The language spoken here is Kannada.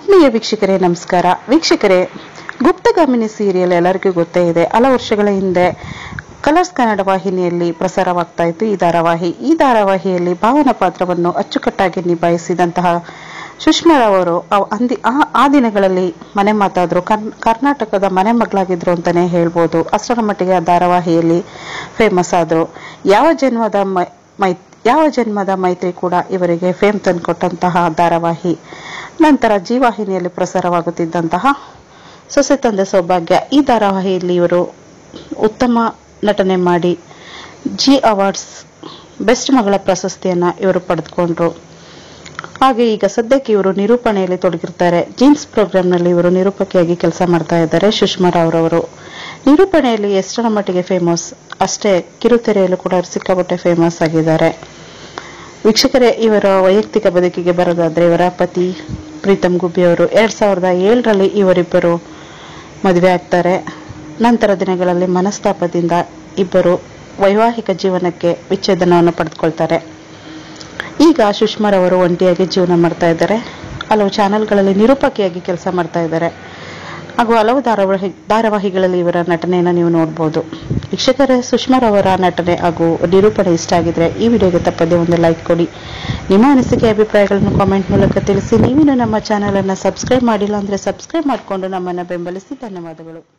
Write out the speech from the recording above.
ಆತ್ಮೀಯ ವೀಕ್ಷಕರೇ ನಮಸ್ಕಾರ ವೀಕ್ಷಕರೇ ಗುಪ್ತಗಾಮಿನಿ ಸೀರಿಯಲ್ ಎಲ್ಲರಿಗೂ ಗೊತ್ತೇ ಇದೆ ಹಲವು ವರ್ಷಗಳ ಹಿಂದೆ ಕಲರ್ಸ್ ಕನ್ನಡ ವಾಹಿನಿಯಲ್ಲಿ ಪ್ರಸಾರವಾಗ್ತಾ ಇತ್ತು ಈ ಧಾರಾವಾಹಿ ಈ ಧಾರಾವಾಹಿಯಲ್ಲಿ ಭಾವನ ಪಾತ್ರವನ್ನು ಅಚ್ಚುಕಟ್ಟಾಗಿ ನಿಭಾಯಿಸಿದಂತಹ ಸುಷ್ಮಾರಾವ್ ಅವರು ಅವ್- ಅಂದಿ ಆ- ಆ ದಿನಗಳಲ್ಲಿ ಮನೆ ಮಾತಾದ್ರು ಕರ್ನ್- ಕರ್ನಾಟಕದ ಮನೆ ಮಗಳಾಗಿದ್ರು ಅಂತಾನೆ ಹೇಳ್ಬೋದು ಅಷ್ಟರ ಮಟ್ಟಿಗೆ ಆ ಧಾರಾವಾಹಿಯಲ್ಲಿ ಫೇಮಸ್ ಆದ್ರು ಯಾವ ಜನ್ಮದ ಮೈ- ಮೈ ಯಾವ ಜನ್ಮದ ಮೈತ್ರಿ ಕೂಡ ಇವರಿಗೆ ಫೇಮ್ ತಂದುಕೊಟ್ಟಂತಹ ಧಾರಾವಾಹಿ ನಂತರ ಜೀವಾಹಿನಿಯಲ್ಲಿ ಪ್ರಸಾರವಾಗುತ್ತಿದ್ದಂತಹ ಸೊಸೆ ತಂದೆ ಸೌಭಾಗ್ಯ ಈ ಧಾರಾವಾಹಿಯಲ್ಲಿ ಇವರು ಉತ್ತಮ ನಟನೆ ಮಾಡಿ ಜಿ ಅವಾರ್ಡ್ಸ್ ಬೆಸ್ಟ್ ಮಗಳ ಪ್ರಶಸ್ತಿಯನ್ನ ಇವರು ಪಡೆದುಕೊಂಡ್ರು ಹಾಗೆ ಈಗ ಸದ್ಯಕ್ಕೆ ಇವರು ನಿರೂಪಣೆಯಲ್ಲಿ ತೊಡಗಿರ್ತಾರೆ ಜೀನ್ಸ್ ಪ್ರೋಗ್ರಾಂನಲ್ಲಿ ಇವರು ನಿರೂಪಕಿಯಾಗಿ ಕೆಲಸ ಮಾಡ್ತಾ ಇದ್ದಾರೆ ಸುಷ್ಮಾ ರಾವ್ರವರು ನಿರೂಪಣೆಯಲ್ಲಿ ಎಷ್ಟರ ಮಟ್ಟಿಗೆ ಫೇಮಸ್ ಅಷ್ಟೇ ಕಿರುತೆರೆಯಲ್ಲೂ ಕೂಡ ಅವ್ರು ಸಿಕ್ಕಾಪಟ್ಟೆ ಫೇಮಸ್ ಆಗಿದ್ದಾರೆ ವೀಕ್ಷಕರೇ ಇವರ ವೈಯಕ್ತಿಕ ಬದುಕಿಗೆ ಬರೋದಾದ್ರೆ ಇವರ ಪತಿ ಪ್ರೀತಮ್ ಗುಬ್ಬಿ ಅವರು ಎರಡ್ ಸಾವಿರದ ಏಳರಲ್ಲಿ ಇವರಿಬ್ಬರು ಮದುವೆ ಆಗ್ತಾರೆ ನಂತರ ದಿನಗಳಲ್ಲಿ ಮನಸ್ತಾಪದಿಂದ ಇಬ್ಬರು ವೈವಾಹಿಕ ಜೀವನಕ್ಕೆ ವಿಚ್ಛೇದನವನ್ನು ಪಡೆದುಕೊಳ್ತಾರೆ ಈಗ ಸುಷ್ಮಾರವರು ಒಂಟಿಯಾಗಿ ಜೀವನ ಮಾಡ್ತಾ ಇದ್ದಾರೆ ಹಲವು ಚಾನೆಲ್ಗಳಲ್ಲಿ ನಿರೂಪಕಿಯಾಗಿ ಕೆಲಸ ಮಾಡ್ತಾ ಇದ್ದಾರೆ ಹಾಗೂ ಹಲವು ಧಾರಾವಾಹಿ ಧಾರಾವಾಹಿಗಳಲ್ಲಿ ಇವರ ನಟನೆಯನ್ನು ನೀವು ನೋಡ್ಬೋದು ವೀಕ್ಷಕರೇ ಸುಷ್ಮಾರವರ ನಟನೆ ಹಾಗೂ ನಿರೂಪಣೆ ಇಷ್ಟ ಆಗಿದ್ರೆ ಈ ವಿಡಿಯೋಗೆ ತಪ್ಪದೆ ಒಂದು ಲೈಕ್ ಕೊಡಿ ನಿಮ್ಮ ಅನಿಸಿಕೆ ಅಭಿಪ್ರಾಯಗಳನ್ನು ಕಾಮೆಂಟ್ ಮೂಲಕ ತಿಳಿಸಿ ನೀವಿನ್ನು ನಮ್ಮ ಚಾನೆಲ್ ಅನ್ನು ಸಬ್ಸ್ಕ್ರೈಬ್ ಮಾಡಿಲ್ಲ ಅಂದ್ರೆ ಸಬ್ಸ್ಕ್ರೈಬ್ ಮಾಡಿಕೊಂಡು ನಮ್ಮನ್ನು ಬೆಂಬಲಿಸಿ ಧನ್ಯವಾದಗಳು